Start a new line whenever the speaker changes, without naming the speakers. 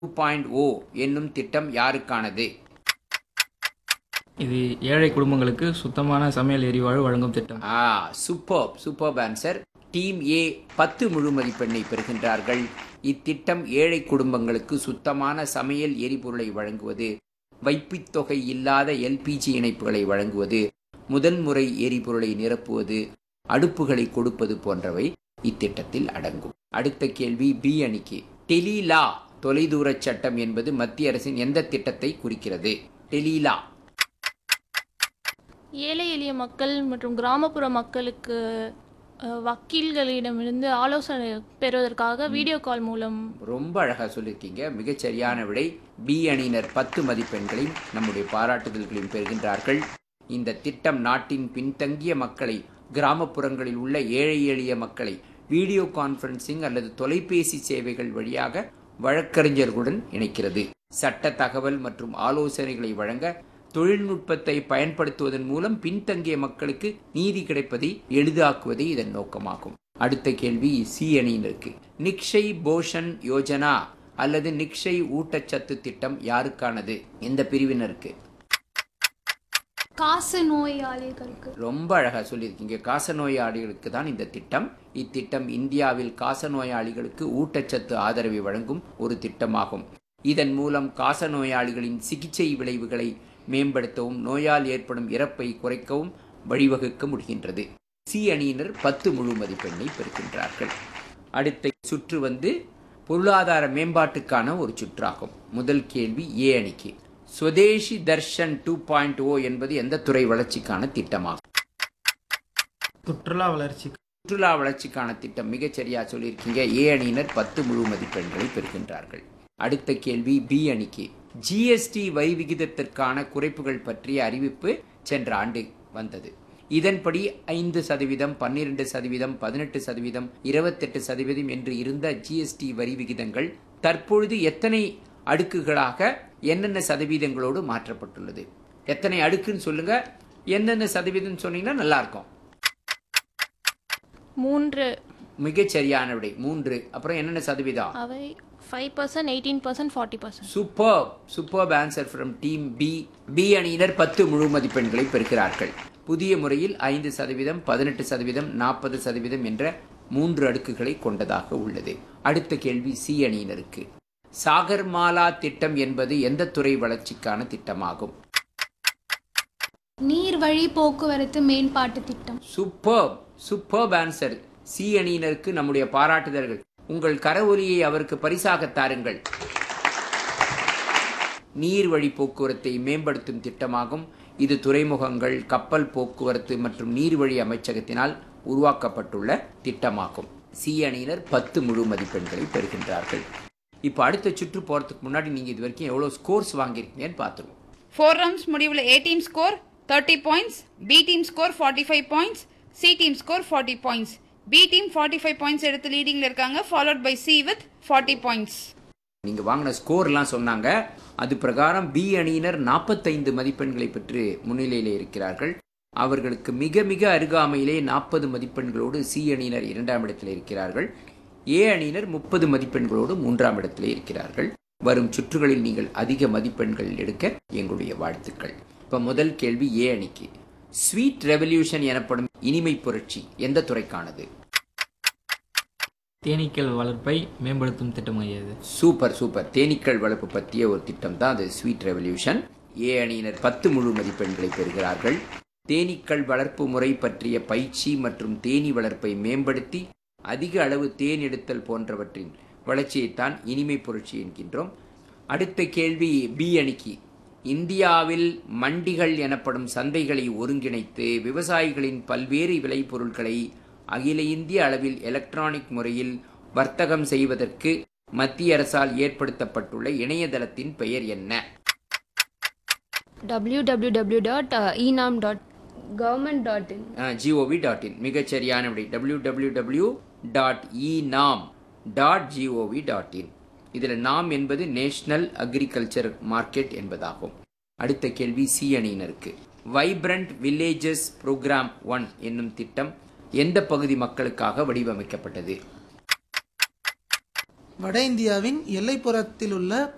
two point ஓ என்னும் திட்டம் யாருக்கானது
இது ஏழை குடும்பங்களுக்கு சுத்தமான சமையல் எரிவாயு வழங்கும் திட்டம்
ஆ super super answer team A பத்து முழு மதிப்பெண்ணை பெறுகின்றார்கள் இத்திட்டம் ஏழை குடும்பங்களுக்கு சுத்தமான சமையல் எரிபொருளை வழங்குவது வைப்புத் தொகை இல்லாத எல்பிஜி இணைப்புகளை வழங்குவது முதன்முறை எரிபொருளை நிரப்புவது அடுப்புகளை கொடுப்பது போன்றவை இத்திட்டத்தில் அடங்கும் அடுத்த கேள்வி பி அணிக்கு டெலிலா தொலைதூரச் சட்டம் என்பது மத்திய அரசின் எந்த திட்டத்தை குறிக்கிறது டெலிலா
ஏழை எளிய மக்கள் மற்றும் கிராமப்புற மக்களுக்கு அஹ், வக்கீல்களிடமிருந்து ஆலோசனை பெறுவதற்காக வீடியோ கால் மூலம்
ரொம்ப அழகா சொல்லியிருக்கீங்க மிகச் சரியான விடை பி அணியினர் பத்து மதிப்பெண்களையும் நம்முடைய பாராட்டுதல்களையும் பெறுகின்றார்கள் இந்த திட்டம் நாட்டின் பின்தங்கிய மக்களை கிராமப்புறங்களில் உள்ள ஏழை எளிய மக்களை வீடியோ கான்ஃபரன்சிங் அல்லது தொலைபேசி சேவைகள் வழியாக வழக்கறிஞர்களுடன் இணைக்கிறது சட்ட தகவல் மற்றும் ஆலோசனைகளை வழங்க தொழில்நுட்பத்தை பயன்படுத்துவதன் மூலம் பின்தங்கிய மக்களுக்கு நீதி கிடைப்பதை எளிதாக்குவதே இதன் நோக்கமாகும் அடுத்த கேள்வி சி அணியினருக்கு நிக்ஷய் போஷன் யோஜனா அல்லது நிக்ஷய் ஊட்டச்சத்து திட்டம் யாருக்கானது எந்த பிரிவினருக்கு
காச நோயாளிகளுக்கு
ரொம்ப அழகா சொல்லியிருக்கீங்க காசநோயாளிகளுக்கு தான் இந்த திட்டம் இத்திட்டம் இந்தியாவில் காசநோயாளிகளுக்கு ஊட்டச்சத்து ஆதரவை வழங்கும் ஒரு திட்டமாகும் இதன் மூலம் காசநோயாளிகளின் சிகிச்சை விளைவுகளை மேம்படுத்தவும் நோயால் ஏற்படும் இறப்பை குறைக்கவும் வழிவகுக்க முடிகின்றது சி அணியினர் பத்து முழு மதிப்பெண்ணை பெறுகின்றார்கள் அடுத்த சுற்று வந்து பொருளாதார மேம்பாட்டுக்கான ஒரு சுற்றாகும் முதல் கேள்வி ஏ அணிக்கு Swadeshi Darshan two point O என்பது எந்த துறை வளர்ச்சிக்கான திட்டமாகும்
சுற்றுலா வளர்ச்சி
சுற்றுலா வளர்ச்சிக்கான திட்டம் மிகச் சரியா சொல்லியிருக்கீங்க ஏ அணியினர் பத்து முழு மதிப்பெண்களை பெறுகின்றார்கள் அடுத்த கேள்வி பி அணிக்கு ஜிஎஸ்டி வரி விகிதத்திற்கான குறைப்புகள் பற்றிய அறிவிப்பு சென்ற ஆண்டு வந்தது இதன்படி ஐந்து சதவீதம் பன்னிரண்டு சதவீதம் பதினெட்டு சதவீதம் இருபத்தெட்டு சதவீதம் என்று இருந்த ஜிஎஸ்டி வரி விகிதங்கள் தற்பொழுது எத்தனை அடுக்குகளாக என்னென்ன சதவீதங்களோடு மாற்றப்பட்டுள்ளது எத்தனை அடுக்குன்னு சொல்லுங்க என்னென்ன சதவீதம் சொன்னீங்கன்னா நல்லா இருக்கும்
மூன்று
மிகச் சரியான விடை மூன்று அப்புறம் என்னென்ன சதவீதம்
அவை five percent eighteen percent forty percent
super super answer from team B B அணியினர் பத்து முழு மதிப்பெண்களை பெறுகிறார்கள் புதிய முறையில் ஐந்து சதவீதம் பதினெட்டு சதவீதம் நாற்பது சதவீதம் என்ற மூன்று அடுக்குகளை கொண்டதாக உள்ளது அடுத்த கேள்வி சி அணியினருக்கு சாகர்மாலா திட்டம் என்பது எந்த துறை வளர்ச்சிக்கான திட்டமாகும்
நீர்வழி போக்குவரத்து மேம்பாட்டு திட்டம்
சூப்பர் சூப்பர் ஆன்சர் சி அணியினருக்கு நம்முடைய பாராட்டுதல்கள் உங்கள் கரவொலியை அவருக்கு பரிசாக தாருங்கள் நீர்வழி போக்குவரத்தை மேம்படுத்தும் திட்டமாகும் இது துறைமுகங்கள் கப்பல் போக்குவரத்து மற்றும் நீர்வழி அமைச்சகத்தினால் உருவாக்கப்பட்டுள்ள திட்டமாகும் சி அணியினர் பத்து முழு மதிப்பெண்களை பெறுகின்றார்கள் இப்போ அடுத்த சுற்று போறதுக்கு முன்னாடி நீங்க இது வரைக்கும் எவ்வளவு ஸ்கோர்ஸ் வாங்கியிருக்கீங்கன்னு பார்த்துருவோம்
ஃபோர் ரவுண்ட்ஸ் முடிவில் A team score thirty points B team score forty five points C team score forty points B team forty five points எடுத்து லீடிங்ல இருக்காங்க followed by C with forty points
நீங்க வாங்கின ஸ்கோர்லாம் சொன்னாங்க அது பிரகாரம் பி அணியினர் நாற்பத்தைந்து மதிப்பெண்களை பெற்று முன்னிலையில் இருக்கிறார்கள் அவர்களுக்கு மிக மிக அருகாமையிலே நாற்பது மதிப்பெண்களோடு சி அணியினர் இரண்டாம் இடத்தில் இருக்கிறார்கள் ஏ அணியினர் முப்பது மதிப்பெண்களோடு மூன்றாம் இடத்திலே இருக்கிறார்கள் வரும் சுற்றுகளில் நீங்கள் அதிக மதிப்பெண்கள் எடுக்க எங்களுடைய வாழ்த்துக்கள் இப்ப முதல் கேள்வி ஏ அணிக்கு ஸ்வீட் ரெவல்யூஷன் எனப்படும் இனிமை புரட்சி எந்த துறைக்கானது
தேனீக்கள் வளர்ப்பை மேம்படுத்தும் திட்டமாகியது
சூப்பர் சூப்பர் தேனீக்கள் வளர்ப்பு பற்றிய ஒரு திட்டம் தான் அது ஸ்வீட் ரெவல்யூஷன் ஏ அணியினர் பத்து முழு மதிப்பெண்களை பெறுகிறார்கள் தேனீக்கள் வளர்ப்பு முறை பற்றிய பயிற்சி மற்றும் தேனீ வளர்ப்பை மேம்படுத்தி அதிக அளவு தேன் எடுத்தல் போன்றவற்றின் வளர்ச்சியைத்தான் இனிமை புரட்சி என்கின்றோம் அடுத்த கேள்வி பி அணிக்கு இந்தியாவில் மண்டிகள் எனப்படும் சந்தைகளை ஒருங்கிணைத்து விவசாயிகளின் பல்வேறு விளைபொருட்களை அகில இந்திய அளவில் எலக்ட்ரானிக் முறையில் வர்த்தகம் செய்வதற்கு மத்திய அரசால் ஏற்படுத்தப்பட்டுள்ள இணையதளத்தின் பெயர் என்ன
www.enam.government.in dot dot in
GOV dot in மிகச்சரியான விடை W W W dot E NAM dot gov dot இன் இதில் நாம் என்பது நேஷனல் அக்ரிகல்ச்சர் மார்க்கெட் என்பதாகும் அடுத்த கேள்வி சி அணியினருக்கு வைப்ரண்ட் வில்லேஜஸ் ப்ரோக்ராம் ஒன் என்னும் திட்டம் எந்த பகுதி மக்களுக்காக வடிவமைக்கப்பட்டது
வட இந்தியாவின் எல்லைப்புறத்தில் உள்ள